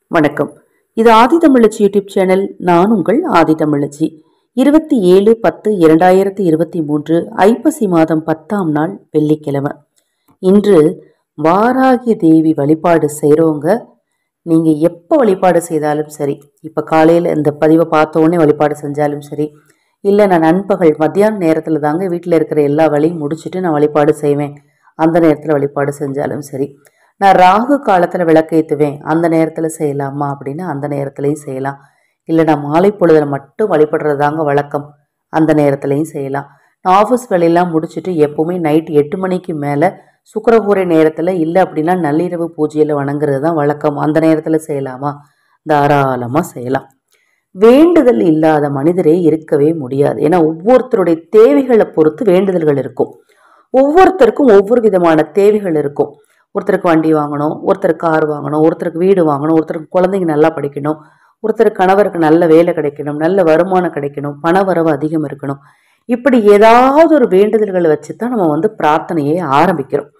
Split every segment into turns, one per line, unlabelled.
வணக்கம் இது ஆதிதமிழச்சி YouTube channel நான் உங்கள் ஆதிதமிழச்சி இருபத்தி ஏழு பத்து இரண்டாயிரத்தி இருபத்தி மூன்று ஐப்பசி மாதம் பத்தாம் நாள் வெள்ளிக்கிழமை இன்று வாராகி தேவி வழிபாடு செய்கிறவங்க நீங்கள் எப்போ வழிபாடு செய்தாலும் சரி இப்போ காலையில் இந்த பதிவை பார்த்த உடனே வழிபாடு செஞ்சாலும் சரி இல்லை நான் நண்பகல் மத்தியான நேரத்தில் தாங்க வீட்டில் இருக்கிற எல்லா வேலையும் முடிச்சுட்டு நான் வழிபாடு செய்வேன் அந்த நேரத்தில் வழிபாடு செஞ்சாலும் சரி நான் ராகு காலத்தில் விளக்கேற்றுவேன் அந்த நேரத்தில் செய்யலாமா அப்படின்னா அந்த நேரத்துலையும் செய்யலாம் இல்லை நான் மாலை பொழுதில் மட்டும் வழிபடுறது தாங்க வழக்கம் அந்த நேரத்துலையும் செய்யலாம் நான் ஆஃபீஸ் வேலையெல்லாம் முடிச்சுட்டு எப்போவுமே நைட் எட்டு மணிக்கு மேலே சுக்கரகூரை நேரத்தில் இல்லை அப்படின்னா நள்ளிரவு பூஜையில் வணங்குறது தான் வழக்கம் அந்த நேரத்தில் செய்யலாமா தாராளமாக செய்யலாம் வேண்டுதல் இல்லாத மனிதரே இருக்கவே முடியாது ஏன்னா ஒவ்வொருத்தருடைய தேவைகளை பொறுத்து வேண்டுதல்கள் இருக்கும் ஒவ்வொருத்தருக்கும் ஒவ்வொரு விதமான தேவைகள் இருக்கும் ஒருத்தருக்கு வண்டி வாங்கணும் ஒருத்தருக்கு கார் வாங்கணும் ஒருத்தருக்கு வீடு வாங்கணும் ஒருத்தருக்கு குழந்தைங்க நல்லா படிக்கணும் ஒருத்தருக்கு கணவருக்கு நல்ல வேலை கிடைக்கணும் நல்ல வருமானம் கிடைக்கணும் பண வரவு அதிகம் இருக்கணும் இப்படி ஏதாவது ஒரு வேண்டுதல்களை வச்சு தான் நம்ம வந்து பிரார்த்தனையை ஆரம்பிக்கிறோம்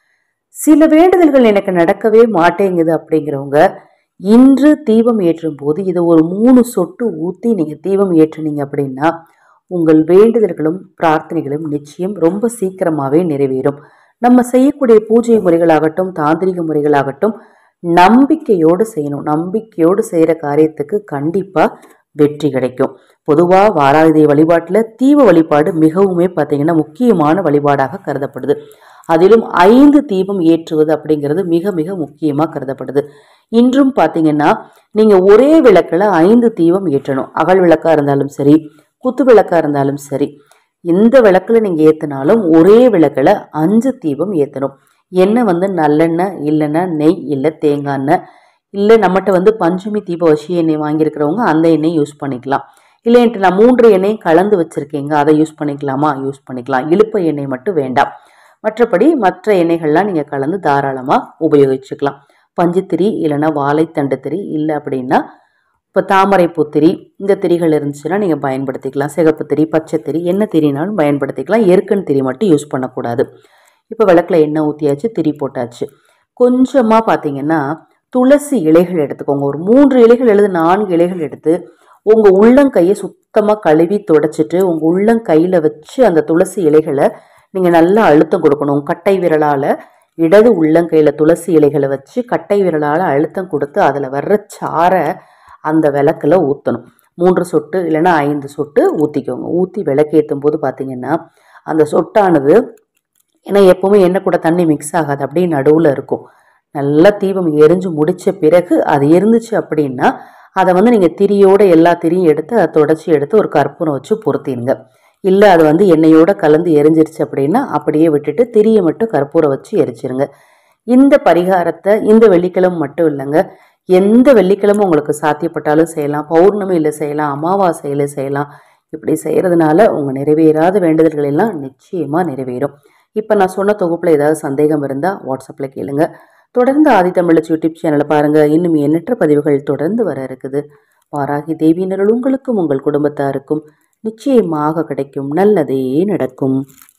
சில வேண்டுதல்கள் எனக்கு நடக்கவே மாட்டேங்குது அப்படிங்கிறவங்க இன்று தீபம் ஏற்றும் போது இது ஒரு மூணு சொட்டு ஊற்றி நீங்கள் தீபம் ஏற்றுனீங்க அப்படின்னா உங்கள் வேண்டுதல்களும் பிரார்த்தனைகளும் நிச்சயம் ரொம்ப சீக்கிரமாகவே நிறைவேறும் நம்ம செய்யக்கூடிய பூஜை முறைகளாகட்டும் தாந்திரிக முறைகளாகட்டும் நம்பிக்கையோடு செய்யணும் நம்பிக்கையோடு செய்கிற காரியத்துக்கு கண்டிப்பாக வெற்றி கிடைக்கும் பொதுவாக வாராகி வழிபாட்டில் தீப வழிபாடு மிகவுமே பார்த்தீங்கன்னா முக்கியமான வழிபாடாக கருதப்படுது அதிலும் ஐந்து தீபம் ஏற்றுவது அப்படிங்கிறது மிக மிக முக்கியமாக கருதப்படுது இன்றும் பார்த்தீங்கன்னா நீங்கள் ஒரே விளக்கில் ஐந்து தீபம் ஏற்றணும் அகல் விளக்காக இருந்தாலும் சரி குத்து விளக்காக இருந்தாலும் சரி எந்த விளக்கில் நீங்கள் ஏற்றினாலும் ஒரே விளக்கில் அஞ்சு தீபம் ஏற்றணும் எண்ணெய் வந்து நல்லெண்ணெய் இல்லைன்னா நெய் இல்லை தேங்காய் எண்ணெய் இல்லை நம்மகிட்ட வந்து பஞ்சமி தீப வசி எண்ணெய் வாங்கியிருக்கிறவங்க அந்த எண்ணெய் யூஸ் பண்ணிக்கலாம் இல்லைன்ட்டு நான் மூன்று எண்ணெயும் கலந்து வச்சுருக்கேங்க அதை யூஸ் பண்ணிக்கலாமா யூஸ் பண்ணிக்கலாம் இழுப்ப எண்ணெய் மட்டும் வேண்டாம் மற்றபடி மற்ற எண்ணெய்கள்லாம் நீங்கள் கலந்து தாராளமாக உபயோகிச்சுக்கலாம் பஞ்சுத்திரி இல்லைன்னா வாழைத்தண்டு திரி இல்லை அப்படின்னா இப்போ தாமரை பூத்திரி இந்த திரிகள் இருந்துச்சுன்னா நீங்கள் பயன்படுத்திக்கலாம் சிகப்பு திரி பச்சை திரி என்ன திரினாலும் பயன்படுத்திக்கலாம் எருக்கன் திரி மட்டும் யூஸ் பண்ணக்கூடாது இப்போ விளக்கில் எண்ணெய் ஊற்றியாச்சு திரி போட்டாச்சு கொஞ்சமாக பார்த்தீங்கன்னா துளசி இலைகள் எடுத்துக்கோங்க ஒரு மூன்று இலைகள் அல்லது நான்கு இலைகள் எடுத்து உங்கள் உள்ளங்கையை சுத்தமாக கழுவி தொடச்சிட்டு உங்கள் உள்ளங்கையில் வச்சு அந்த துளசி இலைகளை நீங்கள் நல்லா அழுத்தம் கொடுக்கணும் கட்டை விரலால் இடது உள்ளங்கையில் துளசி இலைகளை வச்சு கட்டை விரலால் அழுத்தம் கொடுத்து அதில் வர்ற சாரை அந்த விளக்கில் ஊற்றணும் மூன்று சொட்டு இல்லைன்னா ஐந்து சொட்டு ஊற்றிக்கோங்க ஊற்றி விளக்கேற்றும் போது பார்த்தீங்கன்னா அந்த சொட்டானது ஏன்னா எப்போவுமே எண்ணெய் கூட தண்ணி மிக்ஸ் ஆகாது அப்படியே நடுவில் இருக்கும் நல்லா தீபம் எரிஞ்சு முடித்த பிறகு அது இருந்துச்சு அப்படின்னா அதை வந்து நீங்கள் திரியோட எல்லா திரியும் எடுத்து அதை தொடச்சி எடுத்து ஒரு கற்பூரம் வச்சு பொருத்திடுங்க இல்லை அது வந்து எண்ணெயோட கலந்து எரிஞ்சிருச்சு அப்படின்னா அப்படியே விட்டுட்டு திரியை மட்டும் கற்பூரம் வச்சு எரிச்சிருங்க இந்த பரிகாரத்தை இந்த வெள்ளிக்கிழமை மட்டும் இல்லைங்க எந்த வெள்ளிக்கிழமை உங்களுக்கு சாத்தியப்பட்டாலும் செய்யலாம் பௌர்ணமியில் செய்யலாம் அமாவாசையில் செய்யலாம் இப்படி செய்கிறதுனால உங்கள் நிறைவேறாத வேண்டுதல்கள் எல்லாம் நிச்சயமாக நிறைவேறும் இப்போ நான் சொன்ன தொகுப்பில் ஏதாவது சந்தேகம் இருந்தால் வாட்ஸ்அப்பில் கேளுங்க தொடர்ந்து ஆதித்தமிழச்சி யூடியூப் சேனலை பாருங்கள் இன்னும் எண்ணற்ற பதிவுகள் தொடர்ந்து வர இருக்குது வாராகி தேவியினர்கள் உங்களுக்கும் உங்கள் குடும்பத்தாருக்கும் நிச்சயமாக கிடைக்கும் நல்லதே நடக்கும்